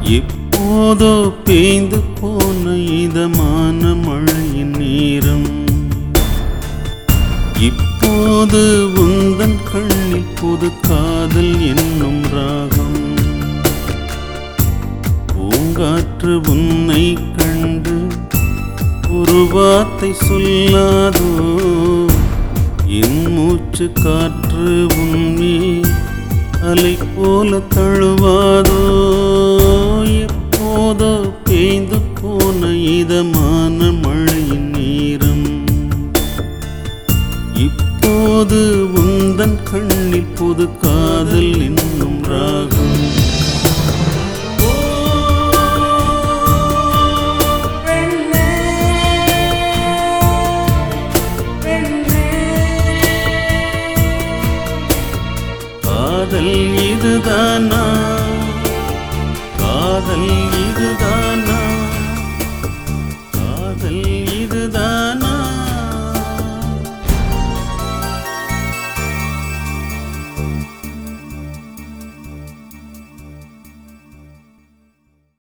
எப்போதோ பேய்ந்து போன இதமான மழையின் நேரம் இப்போது உந்தன் கண்ணில் புது காதல் என்னும் ராகம் பூங்காற்று உன்னை கண்டு ஒரு வார்த்தை சொல்லாதோ என் மூச்சு காற்று உன்மே அலை போல தழுவாதோ எப்போதோ பேய்ந்து போன இதமான மழையின் நேரம் இப்போது உந்தன் கண்ணில் புது காதல் என்னும் ராகம் காதல் இதுதானா